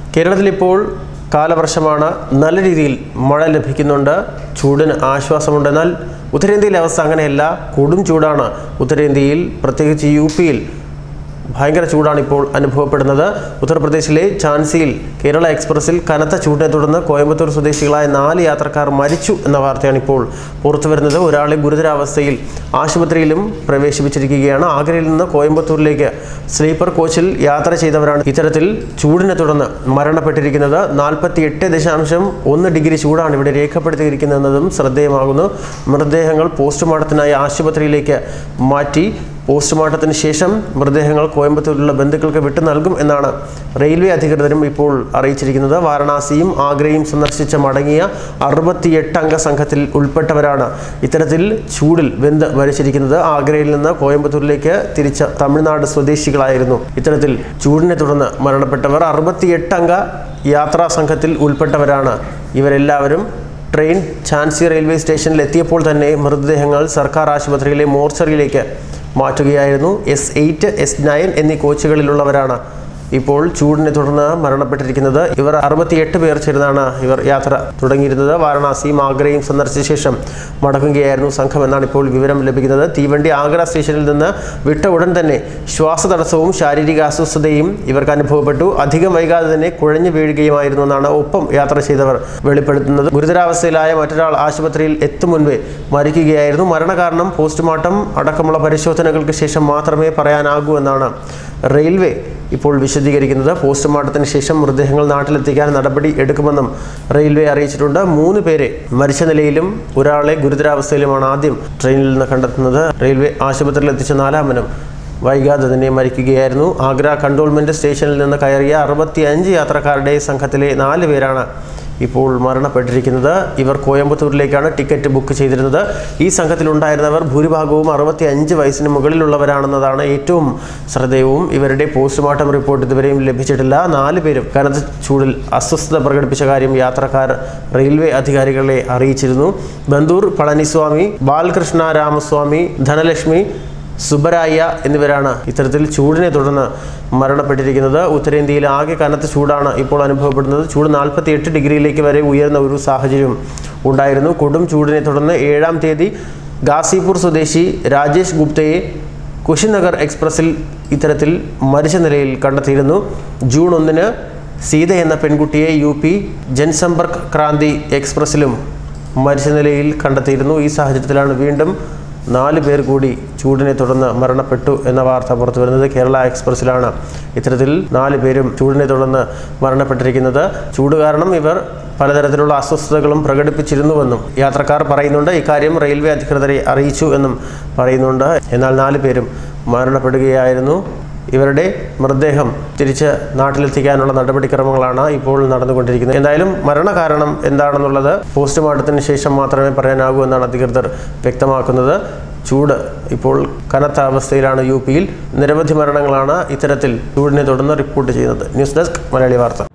കേരളത്തിൽ ഇപ്പോൾ കാലവർഷമാണ് നല്ല രീതിയിൽ മഴ ലഭിക്കുന്നുണ്ട് ചൂടിന് ആശ്വാസമുണ്ട് എന്നാൽ ഉത്തരേന്ത്യയിലെ അവസ്ഥ അങ്ങനെയല്ല കൊടും ചൂടാണ് ഉത്തരേന്ത്യയിൽ പ്രത്യേകിച്ച് യു പിയിൽ ഭയങ്കര ചൂടാണ് ഇപ്പോൾ അനുഭവപ്പെടുന്നത് ഉത്തർപ്രദേശിലെ ഝാൻസിയിൽ കേരള എക്സ്പ്രസിൽ കനത്ത ചൂടിനെ തുടർന്ന് കോയമ്പത്തൂർ സ്വദേശികളായ നാല് യാത്രക്കാർ മരിച്ചു എന്ന വാർത്തയാണ് ഇപ്പോൾ പുറത്തു വരുന്നത് ഒരാളെ ഗുരുതരാവസ്ഥയിൽ ആശുപത്രിയിലും പ്രവേശിപ്പിച്ചിരിക്കുകയാണ് ആഗ്രയിൽ നിന്ന് കോയമ്പത്തൂരിലേക്ക് സ്ലീപ്പർ കോച്ചിൽ യാത്ര ചെയ്തവരാണ് ഇത്തരത്തിൽ ചൂടിനെ തുടർന്ന് മരണപ്പെട്ടിരിക്കുന്നത് നാൽപ്പത്തി എട്ട് ദശാംശം ഒന്ന് ഡിഗ്രി ചൂടാണ് ഇവിടെ രേഖപ്പെടുത്തിയിരിക്കുന്നതെന്നതും ശ്രദ്ധേയമാകുന്നു മൃതദേഹങ്ങൾ പോസ്റ്റ്മോർട്ടത്തിനായി ആശുപത്രിയിലേക്ക് മാറ്റി പോസ്റ്റ്മോർട്ടത്തിന് ശേഷം മൃതദേഹങ്ങൾ കോയമ്പത്തൂരിലുള്ള ബന്ധുക്കൾക്ക് വിട്ടു നൽകും എന്നാണ് റെയിൽവേ അധികൃതരും ഇപ്പോൾ അറിയിച്ചിരിക്കുന്നത് വാരണാസിയും ആഗ്രയും സന്ദർശിച്ച മടങ്ങിയ അറുപത്തിയെട്ട് അംഗ സംഘത്തിൽ ഉൾപ്പെട്ടവരാണ് ഇത്തരത്തിൽ ചൂടിൽ വെന്ത് മരിച്ചിരിക്കുന്നത് ആഗ്രയിൽ നിന്ന് കോയമ്പത്തൂരിലേക്ക് തിരിച്ച തമിഴ്നാട് സ്വദേശികളായിരുന്നു ഇത്തരത്തിൽ ചൂടിനെ തുടർന്ന് മരണപ്പെട്ടവർ അറുപത്തിയെട്ട് അംഗ യാത്രാ സംഘത്തിൽ ഉൾപ്പെട്ടവരാണ് ഇവരെല്ലാവരും ട്രെയിൻ ഝാൻസി റെയിൽവേ സ്റ്റേഷനിൽ എത്തിയപ്പോൾ തന്നെ മൃതദേഹങ്ങൾ സർക്കാർ ആശുപത്രിയിലെ മോർച്ചറിയിലേക്ക് മാറ്റുകയായിരുന്നു എസ് എയ്റ്റ് എസ് നയൻ എന്നീ കോച്ചുകളിലുള്ളവരാണ് ഇപ്പോൾ ചൂടിനെ തുടർന്ന് മരണപ്പെട്ടിരിക്കുന്നത് ഇവർ അറുപത്തിയെട്ട് പേർ ചേർന്നാണ് ഇവർ യാത്ര തുടങ്ങിയിരുന്നത് വാരണാസിയും ആഗ്രയും സന്ദർശിച്ച ശേഷം മടങ്ങുകയായിരുന്നു സംഘം എന്നാണ് ഇപ്പോൾ വിവരം ലഭിക്കുന്നത് തീവണ്ടി ആഗ്ര സ്റ്റേഷനിൽ നിന്ന് വിട്ട ഉടൻ തന്നെ ശ്വാസതടസ്സവും ശാരീരിക അസ്വസ്ഥതയും ഇവർക്ക് അനുഭവപ്പെട്ടു അധികം വൈകാതെ തന്നെ കുഴഞ്ഞു വീഴുകയുമായിരുന്നു എന്നാണ് ഒപ്പം യാത്ര ചെയ്തവർ വെളിപ്പെടുത്തുന്നത് ഗുരുതരാവസ്ഥയിലായ മറ്റൊരാൾ ആശുപത്രിയിൽ എത്തും മുൻപേ മരിക്കുകയായിരുന്നു മരണകാരണം പോസ്റ്റ്മോർട്ടം അടക്കമുള്ള പരിശോധനകൾക്ക് ശേഷം മാത്രമേ പറയാനാകൂ എന്നാണ് റെയിൽവേ ഇപ്പോൾ വിശദീകരിക്കുന്നത് പോസ്റ്റ്മോർട്ടത്തിന് ശേഷം മൃതദേഹങ്ങൾ നാട്ടിലെത്തിക്കാൻ നടപടി എടുക്കുമെന്നും റെയിൽവേ അറിയിച്ചിട്ടുണ്ട് മൂന്ന് പേരെ മരിച്ച നിലയിലും ഒരാളെ ഗുരുതരാവസ്ഥയിലുമാണ് ആദ്യം ട്രെയിനിൽ നിന്ന് കണ്ടെത്തുന്നത് റെയിൽവേ ആശുപത്രിയിൽ എത്തിച്ച നാലാമനും വൈകാതെ തന്നെ മരിക്കുകയായിരുന്നു ആഗ്ര കണ്ടോൺമെൻറ്റ് സ്റ്റേഷനിൽ നിന്ന് കയറിയ അറുപത്തി അഞ്ച് യാത്രക്കാരുടെ സംഘത്തിലെ നാല് പേരാണ് ഇപ്പോൾ മരണപ്പെട്ടിരിക്കുന്നത് ഇവർ കോയമ്പത്തൂരിലേക്കാണ് ടിക്കറ്റ് ബുക്ക് ചെയ്തിരുന്നത് ഈ സംഘത്തിലുണ്ടായിരുന്നവർ ഭൂരിഭാഗവും അറുപത്തി അഞ്ച് വയസ്സിന് മുകളിലുള്ളവരാണെന്നതാണ് ഏറ്റവും ശ്രദ്ധേയവും ഇവരുടെ പോസ്റ്റ്മോർട്ടം റിപ്പോർട്ട് ഇതുവരെയും ലഭിച്ചിട്ടില്ല നാല് പേരും കനത്ത ചൂടിൽ അസ്വസ്ഥത പ്രകടിപ്പിച്ച കാര്യം യാത്രക്കാർ റെയിൽവേ അധികാരികളെ അറിയിച്ചിരുന്നു ബന്ദൂർ പളനിസ്വാമി ബാലകൃഷ്ണ രാമസ്വാമി ധനലക്ഷ്മി സുബരായ എന്നിവരാണ് ഇത്തരത്തിൽ ചൂടിനെ തുടർന്ന് മരണപ്പെട്ടിരിക്കുന്നത് ഉത്തരേന്ത്യയിൽ ആകെ കനത്ത ചൂടാണ് ഇപ്പോൾ അനുഭവപ്പെടുന്നത് ചൂട് നാൽപ്പത്തി എട്ട് ഡിഗ്രിയിലേക്ക് വരെ ഉയർന്ന ഒരു സാഹചര്യം ഉണ്ടായിരുന്നു കൊടും ചൂടിനെ തുടർന്ന് ഏഴാം തീയതി ഗാസിപൂർ സ്വദേശി രാജേഷ് ഗുപ്തയെ കുശിനഗർ എക്സ്പ്രസിൽ ഇത്തരത്തിൽ മരിച്ച നിലയിൽ കണ്ടെത്തിയിരുന്നു ജൂൺ ഒന്നിന് സീത എന്ന പെൺകുട്ടിയെ യു പി ജൻസമ്പർക്ക് ക്രാന്തി എക്സ്പ്രസിലും മരിച്ച നിലയിൽ കണ്ടെത്തിയിരുന്നു ഈ സാഹചര്യത്തിലാണ് വീണ്ടും നാല് പേർ കൂടി ചൂടിനെ തുടർന്ന് മരണപ്പെട്ടു എന്ന വാർത്ത പുറത്തു വരുന്നത് കേരള എക്സ്പ്രസ്സിലാണ് ഇത്തരത്തിൽ നാല് പേരും ചൂടിനെ തുടർന്ന് മരണപ്പെട്ടിരിക്കുന്നത് ചൂട് കാരണം ഇവർ പലതരത്തിലുള്ള അസ്വസ്ഥതകളും പ്രകടിപ്പിച്ചിരുന്നുവെന്നും യാത്രക്കാർ പറയുന്നുണ്ട് ഇക്കാര്യം റെയിൽവേ അധികൃതരെ അറിയിച്ചു എന്നും പറയുന്നുണ്ട് എന്നാൽ നാല് പേരും മരണപ്പെടുകയായിരുന്നു ഇവരുടെ മൃതദേഹം തിരിച്ച് നാട്ടിലെത്തിക്കാനുള്ള നടപടിക്രമങ്ങളാണ് ഇപ്പോൾ നടന്നുകൊണ്ടിരിക്കുന്നത് എന്തായാലും മരണകാരണം എന്താണെന്നുള്ളത് പോസ്റ്റ്മോർട്ടത്തിന് ശേഷം മാത്രമേ പറയാനാകൂ എന്നാണ് അധികൃതർ വ്യക്തമാക്കുന്നത് ചൂട് ഇപ്പോൾ കനത്ത അവസ്ഥയിലാണ് യു പിയിൽ നിരവധി മരണങ്ങളാണ് ഇത്തരത്തിൽ ചൂടിനെ തുടർന്ന് റിപ്പോർട്ട് ചെയ്യുന്നത് ന്യൂസ് ഡെസ്ക് മലയാളി വാർത്ത